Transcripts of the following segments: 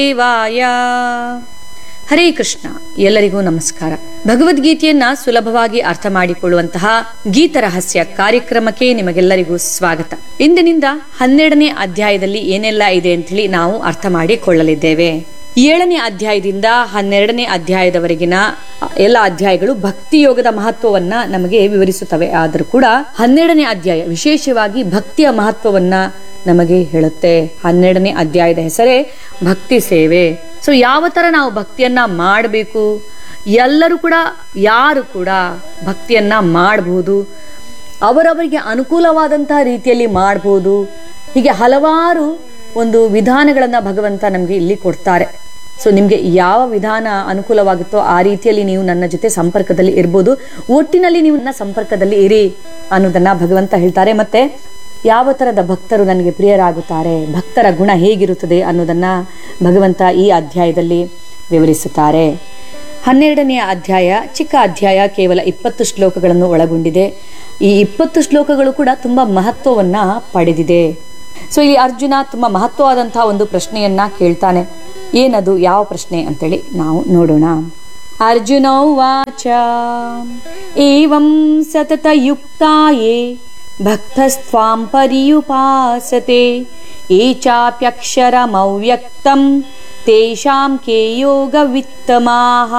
ದೇವಾಯ ಹರೇ ಕೃಷ್ಣ ಎಲ್ಲರಿಗೂ ನಮಸ್ಕಾರ ಭಗವದ್ಗೀತೆಯನ್ನ ಸುಲಭವಾಗಿ ಅರ್ಥ ಮಾಡಿಕೊಳ್ಳುವಂತಹ ಗೀತರಹಸ್ಯ ಕಾರ್ಯಕ್ರಮಕ್ಕೆ ನಿಮಗೆಲ್ಲರಿಗೂ ಸ್ವಾಗತ ಇಂದಿನಿಂದ ಹನ್ನೆರಡನೇ ಅಧ್ಯಾಯದಲ್ಲಿ ಏನೆಲ್ಲ ಇದೆ ಅಂತ ಹೇಳಿ ನಾವು ಅರ್ಥ ಮಾಡಿಕೊಳ್ಳಲಿದ್ದೇವೆ ಏಳನೇ ಅಧ್ಯಾಯದಿಂದ ಹನ್ನೆರಡನೇ ಅಧ್ಯಾಯದವರೆಗಿನ ಎಲ್ಲ ಅಧ್ಯಾಯಗಳು ಭಕ್ತಿ ಯೋಗದ ಮಹತ್ವವನ್ನ ನಮಗೆ ವಿವರಿಸುತ್ತವೆ ಆದರೂ ಕೂಡ ಹನ್ನೆರಡನೇ ಅಧ್ಯಾಯ ವಿಶೇಷವಾಗಿ ಭಕ್ತಿಯ ಮಹತ್ವವನ್ನ ನಮಗೆ ಹೇಳುತ್ತೆ ಹನ್ನೆರಡನೇ ಅಧ್ಯಾಯದ ಹೆಸರೇ ಭಕ್ತಿ ಸೇವೆ ಸೊ ಯಾವ ತರ ನಾವು ಭಕ್ತಿಯನ್ನ ಮಾಡಬೇಕು ಎಲ್ಲರೂ ಕೂಡ ಯಾರು ಕೂಡ ಭಕ್ತಿಯನ್ನ ಮಾಡಬಹುದು ಅವರವರಿಗೆ ಅನುಕೂಲವಾದಂತಹ ರೀತಿಯಲ್ಲಿ ಮಾಡಬಹುದು ಹೀಗೆ ಹಲವಾರು ಒಂದು ವಿಧಾನಗಳನ್ನ ಭಗವಂತ ನಮಗೆ ಇಲ್ಲಿ ಕೊಡ್ತಾರೆ ಸೊ ನಿಮಗೆ ಯಾವ ವಿಧಾನ ಅನುಕೂಲವಾಗುತ್ತೋ ಆ ರೀತಿಯಲ್ಲಿ ನೀವು ನನ್ನ ಜೊತೆ ಸಂಪರ್ಕದಲ್ಲಿ ಇರ್ಬೋದು ಒಟ್ಟಿನಲ್ಲಿ ನೀವು ನನ್ನ ಸಂಪರ್ಕದಲ್ಲಿ ಇರಿ ಅನ್ನೋದನ್ನ ಭಗವಂತ ಹೇಳ್ತಾರೆ ಮತ್ತೆ ಯಾವ ತರದ ಭಕ್ತರು ನನಗೆ ಪ್ರಿಯರಾಗುತ್ತಾರೆ ಭಕ್ತರ ಗುಣ ಹೇಗಿರುತ್ತದೆ ಅನ್ನೋದನ್ನ ಭಗವಂತ ಈ ಅಧ್ಯಾಯದಲ್ಲಿ ವಿವರಿಸುತ್ತಾರೆ ಹನ್ನೆರಡನೆಯ ಅಧ್ಯಾಯ ಚಿಕ್ಕ ಅಧ್ಯಾಯ ಕೇವಲ ಇಪ್ಪತ್ತು ಶ್ಲೋಕಗಳನ್ನು ಒಳಗೊಂಡಿದೆ ಈ ಇಪ್ಪತ್ತು ಶ್ಲೋಕಗಳು ಕೂಡ ತುಂಬಾ ಮಹತ್ವವನ್ನ ಪಡೆದಿದೆ ಸೊ ಇಲ್ಲಿ ಅರ್ಜುನ ತುಂಬಾ ಮಹತ್ವವಾದಂತಹ ಒಂದು ಪ್ರಶ್ನೆಯನ್ನ ಕೇಳ್ತಾನೆ ಏನದು ಯಾವ ಪ್ರಶ್ನೆ ಅಂತೇಳಿ ನಾವು ನೋಡೋಣ ಅರ್ಜುನ ವಾಚ ಏವಂ ಸತತ ಯುಕ್ತಾಯೇ ಭಕ್ತಸ್ತ್ವಾಂ ಪರ್ಯುಪಾಸತೆ ಯೇ ಚಾಪ್ಯಕ್ಷರಮವ್ಯಕ್ತಂ ತೇಷಾಂ ಕೇ ಯೋಗ ವಿತ್ತಮಾಹ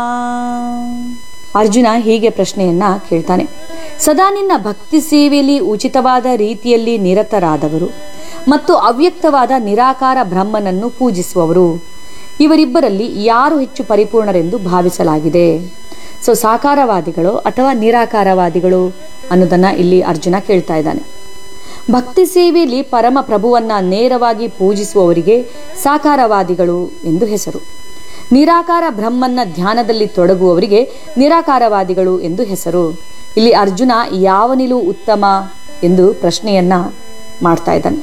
ಅರ್ಜುನ ಹೀಗೆ ಪ್ರಶ್ನೆಯನ್ನ ಕೇಳ್ತಾನೆ ಸದಾ ನಿನ್ನ ಭಕ್ತಿ ಸೇವೆಯಲ್ಲಿ ಉಚಿತವಾದ ರೀತಿಯಲ್ಲಿ ನಿರತರಾದವರು ಮತ್ತು ಅವ್ಯಕ್ತವಾದ ನಿರಾಕಾರ ಬ್ರಹ್ಮನನ್ನು ಪೂಜಿಸುವವರು ಇವರಿಬ್ಬರಲ್ಲಿ ಯಾರು ಹೆಚ್ಚು ಪರಿಪೂರ್ಣರೆಂದು ಭಾವಿಸಲಾಗಿದೆ ಸೊ ಸಾಕಾರವಾದಿಗಳು ಅಥವಾ ನಿರಾಕಾರವಾದಿಗಳು ಅನ್ನೋದನ್ನ ಇಲ್ಲಿ ಅರ್ಜುನ ಕೇಳ್ತಾ ಇದ್ದಾನೆ ಭಕ್ತಿ ಸೇವೆಯಲ್ಲಿ ಪರಮ ಪ್ರಭುವನ್ನ ನೇರವಾಗಿ ಪೂಜಿಸುವವರಿಗೆ ಸಾಕಾರವಾದಿಗಳು ಎಂದು ಹೆಸರು ನಿರಾಕಾರ ಬ್ರಹ್ಮನ್ನ ಧ್ಯಾನದಲ್ಲಿ ತೊಡಗುವವರಿಗೆ ನಿರಾಕಾರವಾದಿಗಳು ಎಂದು ಹೆಸರು ಇಲ್ಲಿ ಅರ್ಜುನ ಯಾವ ನಿಲುವು ಉತ್ತಮ ಎಂದು ಪ್ರಶ್ನೆಯನ್ನ ಮಾಡ್ತಾ ಇದ್ದಾನೆ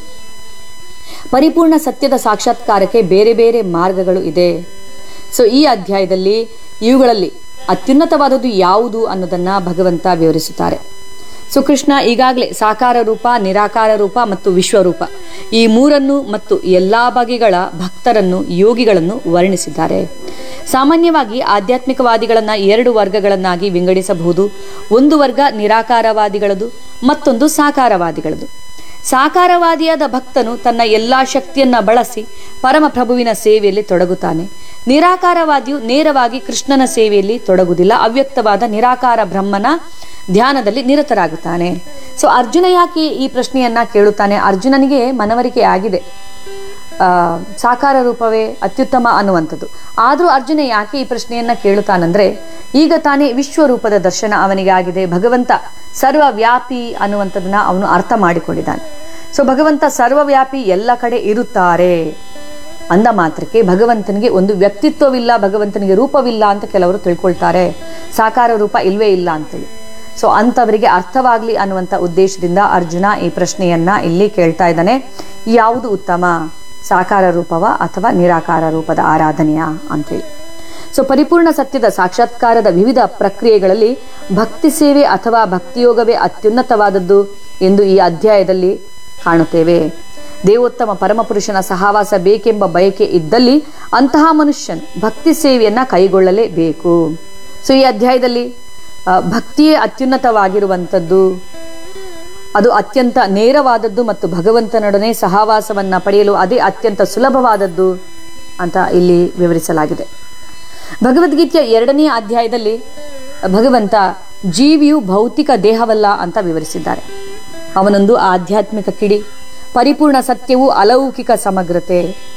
ಪರಿಪೂರ್ಣ ಸತ್ಯದ ಸಾಕ್ಷಾತ್ಕಾರಕ್ಕೆ ಬೇರೆ ಬೇರೆ ಮಾರ್ಗಗಳು ಇದೆ ಸೊ ಈ ಅಧ್ಯಾಯದಲ್ಲಿ ಇವುಗಳಲ್ಲಿ ಅತ್ಯುನ್ನತವಾದದ್ದು ಯಾವುದು ಅನ್ನೋದನ್ನ ಭಗವಂತ ವಿವರಿಸುತ್ತಾರೆ ಸೊ ಕೃಷ್ಣ ಈಗಾಗಲೇ ಸಾಕಾರ ರೂಪ ನಿರಾಕಾರ ರೂಪ ಮತ್ತು ವಿಶ್ವರೂಪ ಈ ಮೂರನ್ನು ಮತ್ತು ಎಲ್ಲಾ ಬಗೆಗಳ ಭಕ್ತರನ್ನು ಯೋಗಿಗಳನ್ನು ವರ್ಣಿಸಿದ್ದಾರೆ ಸಾಮಾನ್ಯವಾಗಿ ಆಧ್ಯಾತ್ಮಿಕವಾದಿಗಳನ್ನ ಎರಡು ವರ್ಗಗಳನ್ನಾಗಿ ವಿಂಗಡಿಸಬಹುದು ಒಂದು ವರ್ಗ ನಿರಾಕಾರವಾದಿಗಳದು ಮತ್ತೊಂದು ಸಾಕಾರವಾದಿಗಳದು ಸಾಕಾರವಾದಿಯಾದ ಭಕ್ತನು ತನ್ನ ಎಲ್ಲಾ ಶಕ್ತಿಯನ್ನ ಬಳಸಿ ಪರಮ ಪ್ರಭುವಿನ ಸೇವೆಯಲ್ಲಿ ತೊಡಗುತ್ತಾನೆ ನಿರಾಕಾರವಾದಿಯು ನೇರವಾಗಿ ಕೃಷ್ಣನ ಸೇವೆಯಲ್ಲಿ ತೊಡಗುವುದಿಲ್ಲ ಅವ್ಯಕ್ತವಾದ ನಿರಾಕಾರ ಬ್ರಹ್ಮನ ಧ್ಯಾನದಲ್ಲಿ ನಿರತರಾಗುತ್ತಾನೆ ಸೊ ಅರ್ಜುನ ಯಾಕೆ ಈ ಪ್ರಶ್ನೆಯನ್ನ ಕೇಳುತ್ತಾನೆ ಅರ್ಜುನನಿಗೆ ಮನವರಿಕೆ ಆಗಿದೆ ಆ ಸಾಕಾರ ರೂಪವೇ ಅತ್ಯುತ್ತಮ ಅನ್ನುವಂಥದ್ದು ಆದರೂ ಅರ್ಜುನ ಯಾಕೆ ಈ ಪ್ರಶ್ನೆಯನ್ನ ಕೇಳುತ್ತಾನಂದ್ರೆ ಈಗ ತಾನೇ ವಿಶ್ವರೂಪದ ದರ್ಶನ ಅವನಿಗೆ ಆಗಿದೆ ಭಗವಂತ ಸರ್ವವ್ಯಾಪಿ ಅನ್ನುವಂಥದ್ದನ್ನ ಅವನು ಅರ್ಥ ಮಾಡಿಕೊಂಡಿದ್ದಾನೆ ಸೊ ಭಗವಂತ ಸರ್ವವ್ಯಾಪಿ ಎಲ್ಲ ಕಡೆ ಇರುತ್ತಾರೆ ಅಂದ ಮಾತ್ರಕ್ಕೆ ಭಗವಂತನಿಗೆ ಒಂದು ವ್ಯಕ್ತಿತ್ವವಿಲ್ಲ ಭಗವಂತನಿಗೆ ರೂಪವಿಲ್ಲ ಅಂತ ಕೆಲವರು ತಿಳ್ಕೊಳ್ತಾರೆ ಸಾಕಾರ ರೂಪ ಇಲ್ವೇ ಇಲ್ಲ ಅಂತೇಳಿ ಸೊ ಅಂಥವರಿಗೆ ಅರ್ಥವಾಗ್ಲಿ ಅನ್ನುವಂಥ ಉದ್ದೇಶದಿಂದ ಅರ್ಜುನ ಈ ಪ್ರಶ್ನೆಯನ್ನ ಇಲ್ಲಿ ಕೇಳ್ತಾ ಇದ್ದಾನೆ ಯಾವುದು ಉತ್ತಮ ಸಾಕಾರ ರೂಪವ ಅಥವಾ ನಿರಾಕಾರ ರೂಪದ ಆರಾಧನೆಯ ಅಂತೇಳಿ ಸೊ ಪರಿಪೂರ್ಣ ಸತ್ಯದ ಸಾಕ್ಷಾತ್ಕಾರದ ವಿವಿಧ ಪ್ರಕ್ರಿಯೆಗಳಲ್ಲಿ ಭಕ್ತಿ ಸೇವೆ ಅಥವಾ ಭಕ್ತಿಯೋಗವೇ ಅತ್ಯುನ್ನತವಾದದ್ದು ಎಂದು ಈ ಅಧ್ಯಾಯದಲ್ಲಿ ಕಾಣುತ್ತೇವೆ ದೇವೋತ್ತಮ ಪರಮಪುರುಷನ ಸಹವಾಸ ಬೇಕೆಂಬ ಬಯಕೆ ಇದ್ದಲ್ಲಿ ಅಂತಹ ಮನುಷ್ಯನ್ ಭಕ್ತಿ ಸೇವೆಯನ್ನ ಕೈಗೊಳ್ಳಲೇಬೇಕು ಸೊ ಈ ಅಧ್ಯಾಯದಲ್ಲಿ ಭಕ್ತಿಯೇ ಅತ್ಯುನ್ನತವಾಗಿರುವಂಥದ್ದು ಅದು ಅತ್ಯಂತ ನೇರವಾದದ್ದು ಮತ್ತು ಭಗವಂತನೊಡನೆ ಸಹವಾಸವನ್ನ ಪಡೆಯಲು ಅದೇ ಅತ್ಯಂತ ಸುಲಭವಾದದ್ದು ಅಂತ ಇಲ್ಲಿ ವಿವರಿಸಲಾಗಿದೆ ಭಗವದ್ಗೀತೆಯ ಎರಡನೇ ಅಧ್ಯಾಯದಲ್ಲಿ ಭಗವಂತ ಜೀವಿಯು ಭೌತಿಕ ದೇಹವಲ್ಲ ಅಂತ ವಿವರಿಸಿದ್ದಾರೆ ಅವನೊಂದು ಆಧ್ಯಾತ್ಮಿಕ ಕಿಡಿ ಪರಿಪೂರ್ಣ ಸತ್ಯವು ಅಲೌಕಿಕ ಸಮಗ್ರತೆ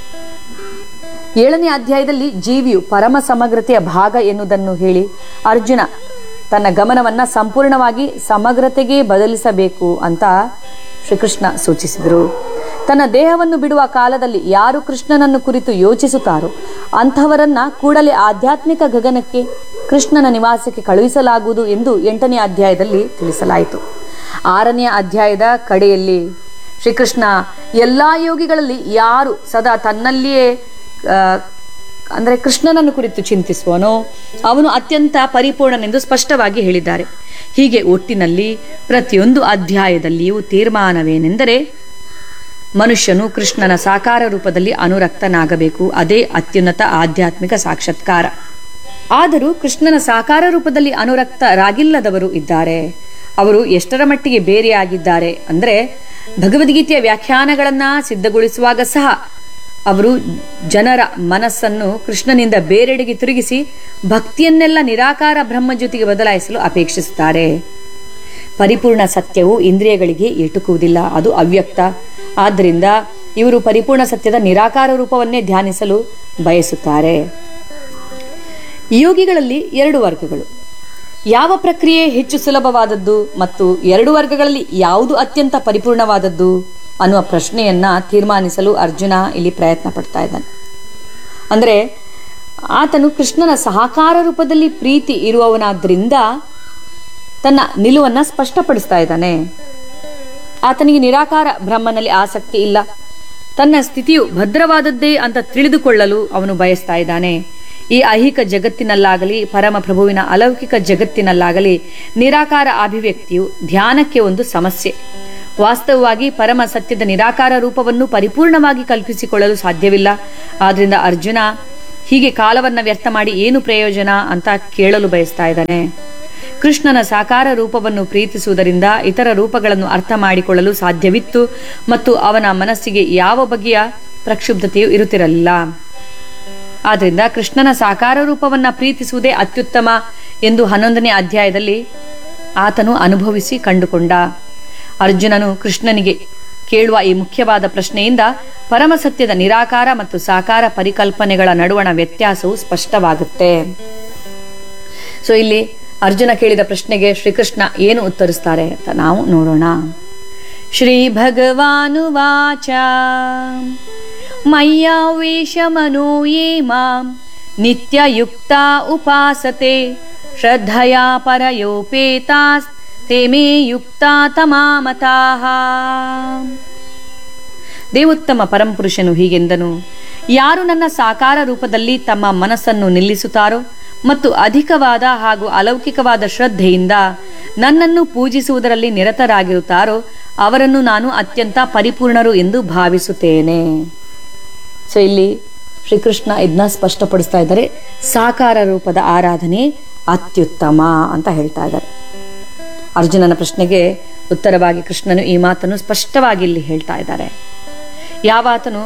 ಏಳನೇ ಅಧ್ಯಾಯದಲ್ಲಿ ಜೀವಿಯು ಪರಮ ಸಮಗ್ರತೆಯ ಭಾಗ ಎನ್ನುವುದನ್ನು ಹೇಳಿ ಅರ್ಜುನ ತನ್ನ ಗಮನವನ್ನ ಸಂಪೂರ್ಣವಾಗಿ ಸಮಗ್ರತೆಗೆ ಬದಲಿಸಬೇಕು ಅಂತ ಶ್ರೀಕೃಷ್ಣ ಸೂಚಿಸಿದರು ತನ್ನ ದೇಹವನ್ನು ಬಿಡುವ ಕಾಲದಲ್ಲಿ ಯಾರು ಕೃಷ್ಣನನ್ನು ಕುರಿತು ಯೋಚಿಸುತ್ತಾರೋ ಅಂಥವರನ್ನ ಕೂಡಲೇ ಆಧ್ಯಾತ್ಮಿಕ ಗಗನಕ್ಕೆ ಕೃಷ್ಣನ ನಿವಾಸಕ್ಕೆ ಕಳುಹಿಸಲಾಗುವುದು ಎಂದು ಎಂಟನೇ ಅಧ್ಯಾಯದಲ್ಲಿ ತಿಳಿಸಲಾಯಿತು ಆರನೇ ಅಧ್ಯಾಯದ ಕಡೆಯಲ್ಲಿ ಶ್ರೀಕೃಷ್ಣ ಎಲ್ಲಾ ಯೋಗಿಗಳಲ್ಲಿ ಯಾರು ಸದಾ ತನ್ನಲ್ಲಿಯೇ ಅಂದ್ರೆ ಕೃಷ್ಣನನ್ನು ಕುರಿತು ಚಿಂತಿಸುವನೋ ಅವನು ಅತ್ಯಂತ ಪರಿಪೂರ್ಣನೆಂದು ಸ್ಪಷ್ಟವಾಗಿ ಹೇಳಿದ್ದಾರೆ ಹೀಗೆ ಒಟ್ಟಿನಲ್ಲಿ ಪ್ರತಿಯೊಂದು ಅಧ್ಯಾಯದಲ್ಲಿಯೂ ತೀರ್ಮಾನವೇನೆಂದರೆ ಮನುಷ್ಯನು ಕೃಷ್ಣನ ಸಾಕಾರ ರೂಪದಲ್ಲಿ ಅನುರಕ್ತನಾಗಬೇಕು ಅದೇ ಅತ್ಯುನ್ನತ ಆಧ್ಯಾತ್ಮಿಕ ಸಾಕ್ಷಾತ್ಕಾರ ಆದರೂ ಕೃಷ್ಣನ ಸಾಕಾರ ರೂಪದಲ್ಲಿ ಅನುರಕ್ತರಾಗಿಲ್ಲದವರು ಇದ್ದಾರೆ ಅವರು ಎಷ್ಟರ ಮಟ್ಟಿಗೆ ಬೇರೆಯಾಗಿದ್ದಾರೆ ಅಂದರೆ ಭಗವದ್ಗೀತೆಯ ವ್ಯಾಖ್ಯಾನಗಳನ್ನ ಸಿದ್ಧಗೊಳಿಸುವಾಗ ಸಹ ಅವರು ಜನರ ಮನಸ್ಸನ್ನು ಕೃಷ್ಣನಿಂದ ಬೇರೆಡೆಗೆ ತಿರುಗಿಸಿ ಭಕ್ತಿಯನ್ನೆಲ್ಲ ನಿರಾಕಾರ ಬ್ರಹ್ಮಜ್ಯೋತಿಗೆ ಬದಲಾಯಿಸಲು ಅಪೇಕ್ಷಿಸುತ್ತಾರೆ ಪರಿಪೂರ್ಣ ಸತ್ಯವು ಇಂದ್ರಿಯಗಳಿಗೆ ಎಟುಕುವುದಿಲ್ಲ ಅದು ಅವ್ಯಕ್ತ ಆದ್ದರಿಂದ ಇವರು ಪರಿಪೂರ್ಣ ಸತ್ಯದ ನಿರಾಕಾರ ರೂಪವನ್ನೇ ಧ್ಯಾನಿಸಲು ಬಯಸುತ್ತಾರೆ ಯೋಗಿಗಳಲ್ಲಿ ಎರಡು ವರ್ಗಗಳು ಯಾವ ಪ್ರಕ್ರಿಯೆ ಹೆಚ್ಚು ಸುಲಭವಾದದ್ದು ಮತ್ತು ಎರಡು ವರ್ಗಗಳಲ್ಲಿ ಯಾವುದು ಅತ್ಯಂತ ಪರಿಪೂರ್ಣವಾದದ್ದು ಅನ್ನುವ ಪ್ರಶ್ನೆಯನ್ನ ತೀರ್ಮಾನಿಸಲು ಅರ್ಜುನ ಇಲ್ಲಿ ಪ್ರಯತ್ನ ಪಡ್ತಾ ಇದ್ದಾನೆ ಅಂದರೆ ಆತನು ಕೃಷ್ಣನ ಸಹಕಾರ ರೂಪದಲ್ಲಿ ಪ್ರೀತಿ ಇರುವವನಾದ್ರಿಂದ ತನ್ನ ನಿಲುವನ್ನ ಸ್ಪಷ್ಟಪಡಿಸ್ತಾ ಇದ್ದಾನೆ ಆತನಿಗೆ ನಿರಾಕಾರ ಬ್ರಹ್ಮನಲ್ಲಿ ಆಸಕ್ತಿ ಇಲ್ಲ ತನ್ನ ಸ್ಥಿತಿಯು ಭದ್ರವಾದದ್ದೇ ಅಂತ ತಿಳಿದುಕೊಳ್ಳಲು ಅವನು ಬಯಸ್ತಾ ಇದ್ದಾನೆ ಈ ಐಹಿಕ ಜಗತ್ತಿನಲ್ಲಾಗಲಿ ಪರಮ ಪ್ರಭುವಿನ ಅಲೌಕಿಕ ಜಗತ್ತಿನಲ್ಲಾಗಲಿ ನಿರಾಕಾರ ಅಭಿವ್ಯಕ್ತಿಯು ಧ್ಯಾನಕ್ಕೆ ಒಂದು ಸಮಸ್ಯೆ ವಾಸ್ತವವಾಗಿ ಪರಮ ಸತ್ಯದ ನಿರಾಕಾರ ರೂಪವನ್ನು ಪರಿಪೂರ್ಣವಾಗಿ ಕಲ್ಪಿಸಿಕೊಳ್ಳಲು ಸಾಧ್ಯವಿಲ್ಲ ಆದ್ರಿಂದ ಅರ್ಜುನ ಹೀಗೆ ಕಾಲವನ್ನ ವ್ಯರ್ಥ ಮಾಡಿ ಏನು ಪ್ರಯೋಜನ ಅಂತ ಕೇಳಲು ಬಯಸ್ತಾ ಇದ್ದಾನೆ ಕೃಷ್ಣನ ಸಾಕಾರ ರೂಪವನ್ನು ಪ್ರೀತಿಸುವುದರಿಂದ ಇತರ ರೂಪಗಳನ್ನು ಅರ್ಥ ಮಾಡಿಕೊಳ್ಳಲು ಸಾಧ್ಯವಿತ್ತು ಮತ್ತು ಅವನ ಮನಸ್ಸಿಗೆ ಯಾವ ಬಗೆಯ ಪ್ರಕ್ಷುಬ್ಧತೆಯೂ ಇರುತ್ತಿರಲಿಲ್ಲ ಆದ್ರಿಂದ ಕೃಷ್ಣನ ಸಾಕಾರ ರೂಪವನ್ನ ಪ್ರೀತಿಸುವುದೇ ಅತ್ಯುತ್ತಮ ಎಂದು ಹನ್ನೊಂದನೇ ಅಧ್ಯಾಯದಲ್ಲಿ ಆತನು ಅನುಭವಿಸಿ ಕಂಡುಕೊಂಡ ಅರ್ಜುನನು ಕೃಷ್ಣನಿಗೆ ಕೇಳುವ ಈ ಮುಖ್ಯವಾದ ಪ್ರಶ್ನೆಯಿಂದ ಪರಮಸತ್ಯದ ನಿರಾಕಾರ ಮತ್ತು ಸಾಕಾರ ಪರಿಕಲ್ಪನೆಗಳ ನಡುವಣ ವ್ಯತ್ಯಾಸವು ಸ್ಪಷ್ಟವಾಗುತ್ತೆ ಸೊ ಇಲ್ಲಿ ಅರ್ಜುನ ಕೇಳಿದ ಪ್ರಶ್ನೆಗೆ ಶ್ರೀಕೃಷ್ಣ ಏನು ಉತ್ತರಿಸ್ತಾರೆ ಅಂತ ನಾವು ನೋಡೋಣ ಶ್ರೀ ಭಗವಾನುವಾಚ ಮಯ್ಯಾವೇಶಮನೋ ಯೇ ಮಾಂ ನಿತ್ಯಯುಕ್ತ ಉಪಾಸತೆ ಶ್ರದ್ಧಯಾ ಪರಯೋಪೇತಾಸ್ ತೇ ಮೇ ಯುಕ್ತ ತಮಾಮತಾಃ ದೇವೋತ್ತಮ ಪರಂಪುರುಷನು ಹೀಗೆಂದನು ಯಾರು ನನ್ನ ಸಾಕಾರ ರೂಪದಲ್ಲಿ ತಮ್ಮ ಮನಸ್ಸನ್ನು ನಿಲ್ಲಿಸುತ್ತಾರೋ ಮತ್ತು ಅಧಿಕವಾದ ಹಾಗೂ ಅಲೌಕಿಕವಾದ ಶ್ರದ್ಧೆಯಿಂದ ನನ್ನನ್ನು ಪೂಜಿಸುವುದರಲ್ಲಿ ನಿರತರಾಗಿರುತ್ತಾರೋ ಅವರನ್ನು ನಾನು ಅತ್ಯಂತ ಪರಿಪೂರ್ಣರು ಎಂದು ಭಾವಿಸುತ್ತೇನೆ ಸೊ ಇಲ್ಲಿ ಶ್ರೀಕೃಷ್ಣ ಇದನ್ನ ಸ್ಪಷ್ಟಪಡಿಸ್ತಾ ಇದ್ದಾರೆ ಸಾಕಾರ ರೂಪದ ಆರಾಧನೆ ಅತ್ಯುತ್ತಮ ಅಂತ ಹೇಳ್ತಾ ಇದ್ದಾರೆ ಅರ್ಜುನನ ಪ್ರಶ್ನೆಗೆ ಉತ್ತರವಾಗಿ ಕೃಷ್ಣನು ಈ ಮಾತನ್ನು ಸ್ಪಷ್ಟವಾಗಿ ಇಲ್ಲಿ ಹೇಳ್ತಾ ಇದ್ದಾರೆ ಯಾವಾತನು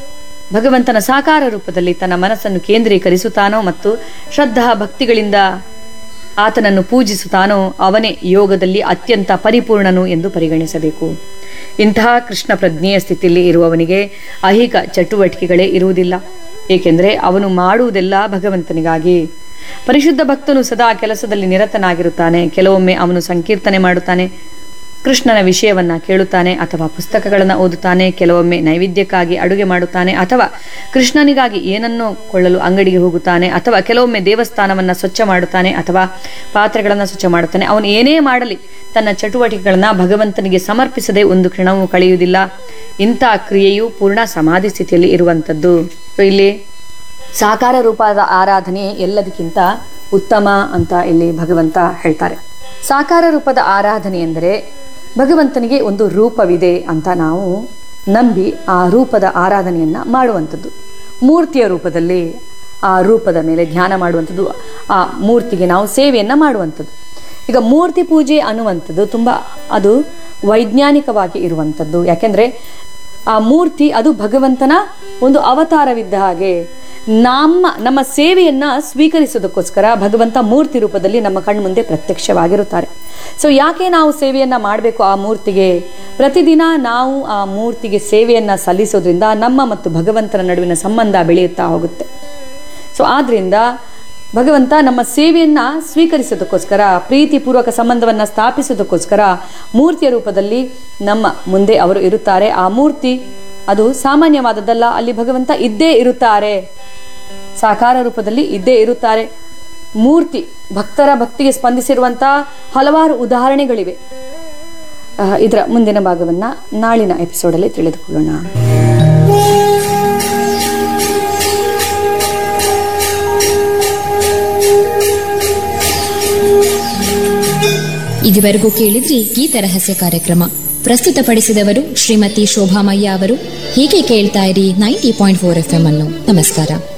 ಭಗವಂತನ ಸಾಕಾರ ರೂಪದಲ್ಲಿ ತನ್ನ ಮನಸ್ಸನ್ನು ಕೇಂದ್ರೀಕರಿಸುತ್ತಾನೋ ಮತ್ತು ಶ್ರದ್ಧಾ ಭಕ್ತಿಗಳಿಂದ ಆತನನ್ನು ಪೂಜಿಸುತ್ತಾನೋ ಅವನೇ ಯೋಗದಲ್ಲಿ ಅತ್ಯಂತ ಪರಿಪೂರ್ಣನು ಎಂದು ಪರಿಗಣಿಸಬೇಕು ಇಂತಹ ಕೃಷ್ಣ ಪ್ರಜ್ಞೆಯ ಸ್ಥಿತಿಯಲ್ಲಿ ಇರುವವನಿಗೆ ಐಹಿಕ ಚಟುವಟಿಕೆಗಳೇ ಇರುವುದಿಲ್ಲ ಏಕೆಂದರೆ ಅವನು ಮಾಡುವುದೆಲ್ಲ ಭಗವಂತನಿಗಾಗಿ ಪರಿಶುದ್ಧ ಭಕ್ತನು ಸದಾ ಕೆಲಸದಲ್ಲಿ ನಿರತನಾಗಿರುತ್ತಾನೆ ಕೆಲವೊಮ್ಮೆ ಅವನು ಸಂಕೀರ್ತನೆ ಮಾಡುತ್ತಾನೆ ಕೃಷ್ಣನ ವಿಷಯವನ್ನ ಕೇಳುತ್ತಾನೆ ಅಥವಾ ಪುಸ್ತಕಗಳನ್ನು ಓದುತ್ತಾನೆ ಕೆಲವೊಮ್ಮೆ ನೈವೇದ್ಯಕ್ಕಾಗಿ ಅಡುಗೆ ಮಾಡುತ್ತಾನೆ ಅಥವಾ ಕೃಷ್ಣನಿಗಾಗಿ ಏನನ್ನೋ ಕೊಳ್ಳಲು ಅಂಗಡಿಗೆ ಹೋಗುತ್ತಾನೆ ಅಥವಾ ಕೆಲವೊಮ್ಮೆ ದೇವಸ್ಥಾನವನ್ನ ಸ್ವಚ್ಛ ಮಾಡುತ್ತಾನೆ ಅಥವಾ ಪಾತ್ರೆಗಳನ್ನು ಸ್ವಚ್ಛ ಮಾಡುತ್ತಾನೆ ಅವನು ಏನೇ ಮಾಡಲಿ ತನ್ನ ಚಟುವಟಿಕೆಗಳನ್ನ ಭಗವಂತನಿಗೆ ಸಮರ್ಪಿಸದೆ ಒಂದು ಕ್ಷಣವೂ ಕಳೆಯುವುದಿಲ್ಲ ಇಂಥ ಕ್ರಿಯೆಯು ಪೂರ್ಣ ಸಮಾಧಿ ಸ್ಥಿತಿಯಲ್ಲಿ ಇರುವಂಥದ್ದು ಸೊ ಇಲ್ಲಿ ಸಾಕಾರ ರೂಪದ ಆರಾಧನೆ ಎಲ್ಲದಕ್ಕಿಂತ ಉತ್ತಮ ಅಂತ ಇಲ್ಲಿ ಭಗವಂತ ಹೇಳ್ತಾರೆ ಸಾಕಾರ ರೂಪದ ಆರಾಧನೆ ಎಂದರೆ ಭಗವಂತನಿಗೆ ಒಂದು ರೂಪವಿದೆ ಅಂತ ನಾವು ನಂಬಿ ಆ ರೂಪದ ಆರಾಧನೆಯನ್ನ ಮಾಡುವಂಥದ್ದು ಮೂರ್ತಿಯ ರೂಪದಲ್ಲಿ ಆ ರೂಪದ ಮೇಲೆ ಧ್ಯಾನ ಮಾಡುವಂಥದ್ದು ಆ ಮೂರ್ತಿಗೆ ನಾವು ಸೇವೆಯನ್ನ ಮಾಡುವಂಥದ್ದು ಈಗ ಮೂರ್ತಿ ಪೂಜೆ ಅನ್ನುವಂಥದ್ದು ತುಂಬ ಅದು ವೈಜ್ಞಾನಿಕವಾಗಿ ಇರುವಂಥದ್ದು ಯಾಕೆಂದ್ರೆ ಆ ಮೂರ್ತಿ ಅದು ಭಗವಂತನ ಒಂದು ಅವತಾರವಿದ್ದ ಹಾಗೆ ನಮ್ಮ ನಮ್ಮ ಸೇವೆಯನ್ನ ಸ್ವೀಕರಿಸೋದಕ್ಕೋಸ್ಕರ ಭಗವಂತ ಮೂರ್ತಿ ರೂಪದಲ್ಲಿ ನಮ್ಮ ಕಣ್ಮುಂದೆ ಪ್ರತ್ಯಕ್ಷವಾಗಿರುತ್ತಾರೆ ಸೊ ಯಾಕೆ ನಾವು ಸೇವೆಯನ್ನ ಮಾಡಬೇಕು ಆ ಮೂರ್ತಿಗೆ ಪ್ರತಿದಿನ ನಾವು ಆ ಮೂರ್ತಿಗೆ ಸೇವೆಯನ್ನ ಸಲ್ಲಿಸೋದ್ರಿಂದ ನಮ್ಮ ಮತ್ತು ಭಗವಂತನ ನಡುವಿನ ಸಂಬಂಧ ಬೆಳೆಯುತ್ತಾ ಹೋಗುತ್ತೆ ಸೊ ಆದ್ರಿಂದ ಭಗವಂತ ನಮ್ಮ ಸೇವೆಯನ್ನ ಸ್ವೀಕರಿಸೋದಕ್ಕೋಸ್ಕರ ಪ್ರೀತಿಪೂರ್ವಕ ಸಂಬಂಧವನ್ನ ಸ್ಥಾಪಿಸೋದಕ್ಕೋಸ್ಕರ ಮೂರ್ತಿಯ ರೂಪದಲ್ಲಿ ನಮ್ಮ ಮುಂದೆ ಅವರು ಇರುತ್ತಾರೆ ಆ ಮೂರ್ತಿ ಅದು ಸಾಮಾನ್ಯವಾದದ್ದಲ್ಲ ಅಲ್ಲಿ ಭಗವಂತ ಇದ್ದೇ ಇರುತ್ತಾರೆ ಸಾಕಾರ ರೂಪದಲ್ಲಿ ಇದ್ದೇ ಇರುತ್ತಾರೆ ಮೂರ್ತಿ ಭಕ್ತರ ಭಕ್ತಿಗೆ ಸ್ಪಂದಿಸಿರುವಂತಹ ಹಲವಾರು ಉದಾಹರಣೆಗಳಿವೆ ಆ, ಇದರ ಮುಂದಿನ ಭಾಗವನ್ನ ನಾಳಿನ ಎಪಿಸೋಡಲ್ಲಿ ತಿಳಿದುಕೊಳ್ಳೋಣ ಇದುವರೆಗೂ ಕೇಳಿದ್ರಿ ಗೀತ ರಹಸ್ಯ ಕಾರ್ಯಕ್ರಮ ಪ್ರಸ್ತುತಪಡಿಸಿದವರು ಶ್ರೀಮತಿ ಶೋಭಾಮಯ್ಯ ಅವರು ಹೀಗೆ ಕೇಳ್ತಾ ಇರಿ ninety point four F M ಅನ್ನು ನಮಸ್ಕಾರ